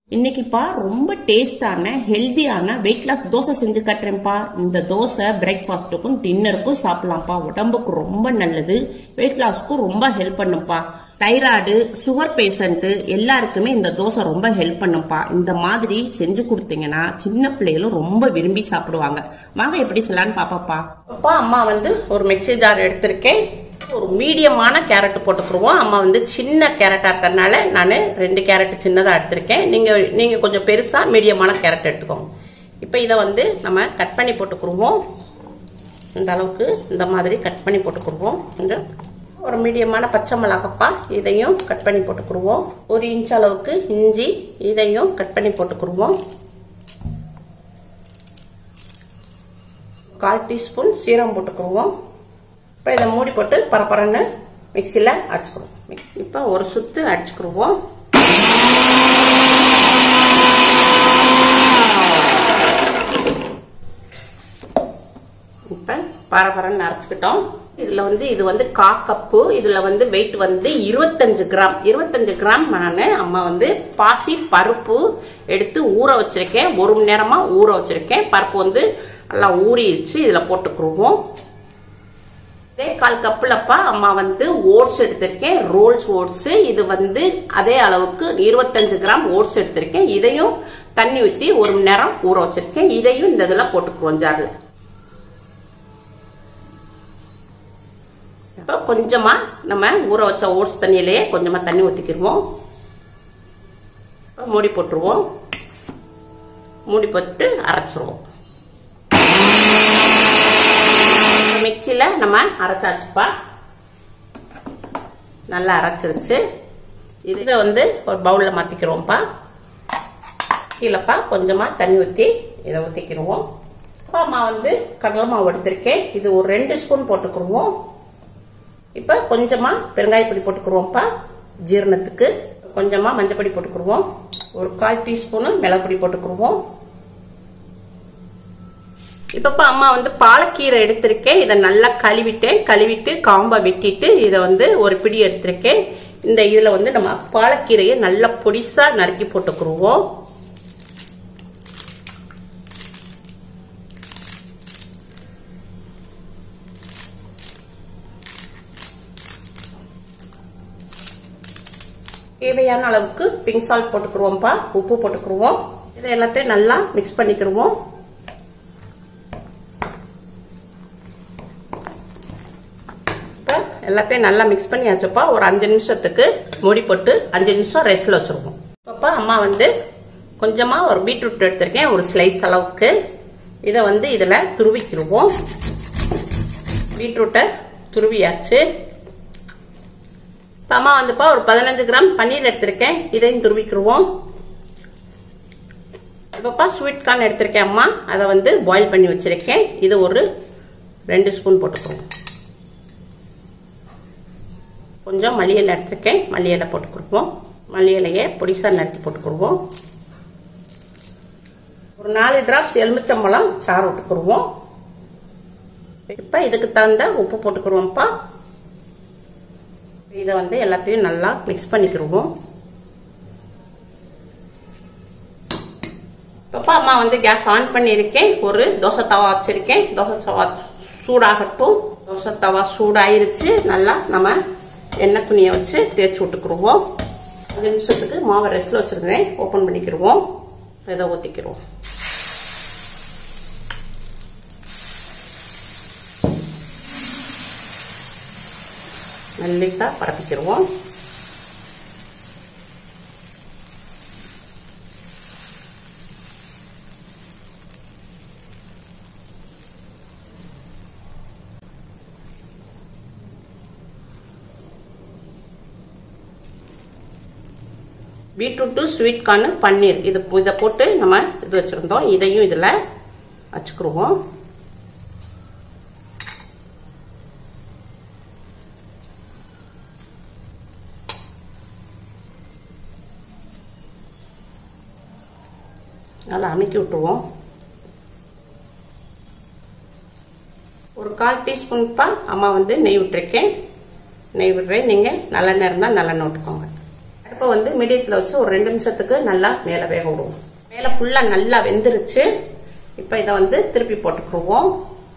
இன்னைக்குப்பா ரொம்ப டேஸ்டான ஹெல்தியான வெயிட் லாஸ் தோசை செஞ்சு கட்டுறேன்ப்பா இந்த தோசை பிரேக்ஃபாஸ்ட்டுக்கும் டின்னருக்கும் சாப்பிடலாம்ப்பா உடம்புக்கு ரொம்ப நல்லது வெயிட் லாஸ்க்கும் ரொம்ப ஹெல்ப் பண்ணும்ப்பா தைராய்டு சுகர் பேஷண்ட்டு எல்லாருக்குமே இந்த தோசை ரொம்ப ஹெல்ப் பண்ணும்ப்பா இந்த மாதிரி செஞ்சு கொடுத்தீங்கன்னா சின்ன பிள்ளைகளும் ரொம்ப விரும்பி சாப்பிடுவாங்க வாங்க எப்படி செய்யலான்னு பாப்பாப்பா அப்பா அம்மா வந்து ஒரு மிக்ஸி ஜார் எடுத்திருக்கேன் ஒரு மீடியமான கேரட் போட்டுக்குருவோம் அம்மா வந்து சின்ன கேரட்டாக இருக்கிறதுனால நான் ரெண்டு கேரட் சின்னதாக எடுத்திருக்கேன் நீங்கள் நீங்கள் கொஞ்சம் பெருசாக மீடியமான கேரட் எடுத்துக்கோங்க இப்போ இதை வந்து நம்ம கட் பண்ணி போட்டுக்குருவோம் இந்த அளவுக்கு இந்த மாதிரி கட் பண்ணி போட்டுக்குருவோம் கொஞ்சம் ஒரு மீடியமான பச்சை மிளகாப்பா இதையும் கட் பண்ணி போட்டுக்குருவோம் ஒரு இன்ச் அளவுக்கு இஞ்சி இதையும் கட் பண்ணி போட்டுக்குருவோம் கால் டீஸ்பூன் சீரகம் போட்டுக்குருவோம் இப்போ இதை மூடி போட்டு பரப்பரன்னு மிக்சியில் அடிச்சுக்கிறோம் மிக்ஸ் இப்போ ஒரு சுத்து அடிச்சுக்கிடுவோம் இப்போ பரபரன்னு அரைச்சிக்கிட்டோம் இதில் வந்து இது வந்து கா கப்பு இதில் வந்து வெயிட் வந்து இருபத்தஞ்சு கிராம் இருபத்தஞ்சு கிராம் நான் அம்மா வந்து பாசி பருப்பு எடுத்து ஊற வச்சிருக்கேன் ஒரு மணி நேரமாக ஊற வச்சிருக்கேன் பருப்பு வந்து நல்லா ஊறிடுச்சு இதில் போட்டுக்குருவோம் அதே கால் கப்புலப்பா அம்மா வந்து ஓட்ஸ் எடுத்திருக்கேன் ரோல்ஸ் ஓட்ஸ் இது வந்து அதே அளவுக்கு இருபத்தஞ்சு கிராம் ஓட்ஸ் எடுத்திருக்கேன் இதையும் தண்ணி ஊற்றி ஒரு மணி நேரம் ஊற வச்சிருக்கேன் இதையும் இந்த இதில் போட்டுக்குவோம் ஜாரில் இப்போ கொஞ்சமாக நம்ம ஊற வச்ச ஓட்ஸ் தண்ணியிலேயே கொஞ்சமாக தண்ணி ஊற்றிக்கிடுவோம் மூடி போட்டுருவோம் மூடி போட்டு அரைச்சிருவோம் மிக்சியில் நம்ம அரைச்சாச்சுப்பா நல்லா அரைச்சிருச்சு இதை வந்து ஒரு பவுலில் மாற்றிக்கிறோம்ப்பா கீழேப்பா கொஞ்சமாக தண்ணி ஊற்றி இதை ஊற்றிக்கிடுவோம் அப்பா அம்மா வந்து கடலை மாவு எடுத்திருக்கேன் இது ஒரு ரெண்டு ஸ்பூன் போட்டுக்கிடுவோம் இப்போ கொஞ்சமாக பெருங்காயப்பொடி போட்டுக்குருவோம்ப்பா ஜீரணத்துக்கு கொஞ்சமாக மஞ்சப்பொடி போட்டுக்குருவோம் ஒரு கால் டீஸ்பூனு மிளகுப்பொடி போட்டுக்குருவோம் இப்பப்ப அம்மா வந்து பாலக்கீரை எடுத்திருக்கேன் இதை நல்லா கழுவிட்டேன் கழுவிட்டு காம்பை வெட்டிட்டு இதை வந்து ஒரு பிடி எடுத்திருக்கேன் இந்த இதில் வந்து நம்ம பாலக்கீரையை நல்லா பொடிசாக நறுக்கி போட்டுக்குருவோம் தேவையான அளவுக்கு பிங்க் சால்ட் போட்டுக்குருவோம்ப்பா உப்பு போட்டுக்குருவோம் இதை எல்லாத்தையும் நல்லா மிக்ஸ் பண்ணிக்கிடுவோம் எல்லாத்தையும் நல்லா மிக்ஸ் பண்ணி வச்சப்பா ஒரு அஞ்சு நிமிஷத்துக்கு மூடி போட்டு அஞ்சு நிமிஷம் ரெஸ்ட்ல வச்சிருவோம் அப்பா அம்மா வந்து கொஞ்சமாக ஒரு பீட்ரூட் எடுத்திருக்கேன் ஒரு ஸ்லைஸ் அளவுக்கு இதை வந்து இதில் துருவிக்கிடுவோம் பீட்ரூட்டை துருவியாச்சு இப்போ அம்மா வந்துப்பா ஒரு பதினஞ்சு கிராம் பன்னீர் எடுத்திருக்கேன் இதையும் துருவிக்கிடுவோம் இப்போப்பா ஸ்வீட் கார்ன் எடுத்திருக்கேன் அம்மா அதை வந்து பாயில் பண்ணி வச்சிருக்கேன் இது ஒரு ரெண்டு ஸ்பூன் போட்டுக்குவோம் கொஞ்சம் மல்லி இலை எடுத்துருக்கேன் மல்லி இலை போட்டு கொடுப்போம் மல்லி இலையை பொடிசாக நறுக்கி போட்டு கொடுப்போம் ஒரு நாலு டிராப்ஸ் எலுமிச்சம்பழம் சாறு விட்டுக்குருவோம் இப்போ இதுக்கு தகுந்த உப்பு போட்டுக்குருவோம்ப்பா இதை வந்து எல்லாத்தையும் நல்லா மிக்ஸ் பண்ணிக்கிடுவோம் இப்பப்பா அம்மா வந்து கேஸ் ஆன் பண்ணியிருக்கேன் ஒரு தோசை தவா வச்சுருக்கேன் தோசை தவா சூடாகட்டும் தோசை தவா சூடாயிருச்சு நல்லா நம்ம எண்ணெய் துணியை வச்சு தேய்ச்சி விட்டுக்குருவோம் அஞ்சு நிமிஷத்துக்கு மாவை ரெஸ்ட்டில் வச்சுருந்தேன் ஓப்பன் பண்ணிக்கிடுவோம் இதை ஊற்றிக்கிடுவோம் நெல்லிக்காய் பரப்பிக்கிடுவோம் பீட்ரூட்டு ஸ்வீட் கார்னு பன்னீர் இது இதை போட்டு நம்ம இது வச்சுருந்தோம் இதையும் இதில் வச்சுக்கிடுவோம் நல்லா அமைக்கி விட்டுருவோம் ஒரு கால் டீஸ்பூன்ப்பா அம்மா வந்து நெய் விட்டுருக்கேன் நெய் விட்டுறேன் நீங்கள் நல்லெண்ணெய் இருந்தால் நல்லெண்ணெய் விட்டுக்கோங்க இப்போ வந்து மீடியத்தில் வச்சு ஒரு ரெண்டு நிமிஷத்துக்கு நல்லா மேலே வேக விடுவோம் மேலே ஃபுல்லாக நல்லா வெந்துருச்சு இப்போ இதை வந்து திருப்பி போட்டுக்குருவோம்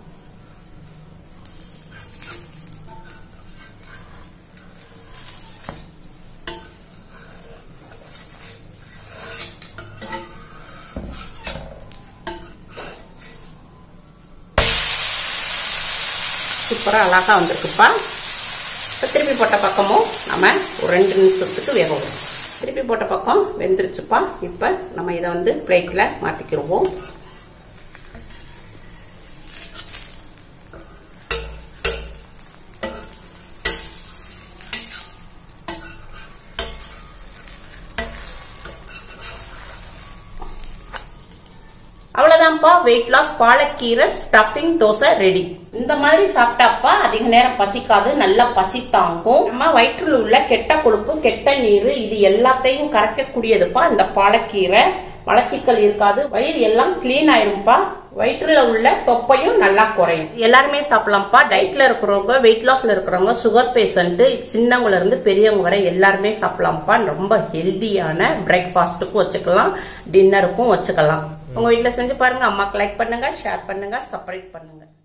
சூப்பராக அழகாக வந்திருக்குப்பா இப்போ திருப்பி போட்ட பக்கமும் நம்ம ஒரு ரெண்டு நிமிஷத்துக்கு வேக விடுவோம் திருப்பி போட்ட பக்கம் வெந்துருச்சுப்பா இப்போ நம்ம இதை வந்து பிளேட்டில் மாற்றிக்கிடுவோம் அவ்வளவுதான்ப்பா வெயிட் லாஸ் பாலக்கீரை ஸ்டஃபிங் தோசை ரெடி இந்த மாதிரி சாப்பிட்டாப்பா அதிக நேரம் பசிக்காது நல்லா பசி தாங்கும் நம்ம வயிற்றுல உள்ள கெட்ட கொழுப்பு கெட்ட நீர் இது எல்லாத்தையும் கரைக்கக்கூடியதுப்பா இந்த பாலக்கீரை மலச்சிக்கல் இருக்காது வயிறு எல்லாம் கிளீன் ஆயிரும்ப்பா வயிற்றுல உள்ள தொப்பையும் நல்லா குறையும் எல்லாருமே சாப்பிடலாம்ப்பா டயட்ல இருக்கிறவங்க வெயிட் லாஸ்ல இருக்கிறவங்க சுகர் பேஷண்ட் சின்னவங்கள இருந்து பெரியவங்க வரை எல்லாருமே சாப்பிடலாம்ப்பா ரொம்ப ஹெல்தியான பிரேக்ஃபாஸ்ட்டுக்கும் வச்சுக்கலாம் டின்னருக்கும் வச்சுக்கலாம் உங்க வீட்டுல செஞ்சு பாருங்க அம்மாக்கு லைக் பண்ணுங்க ஷேர் பண்ணுங்க சப்ஸ்கிரைப் பண்ணுங்க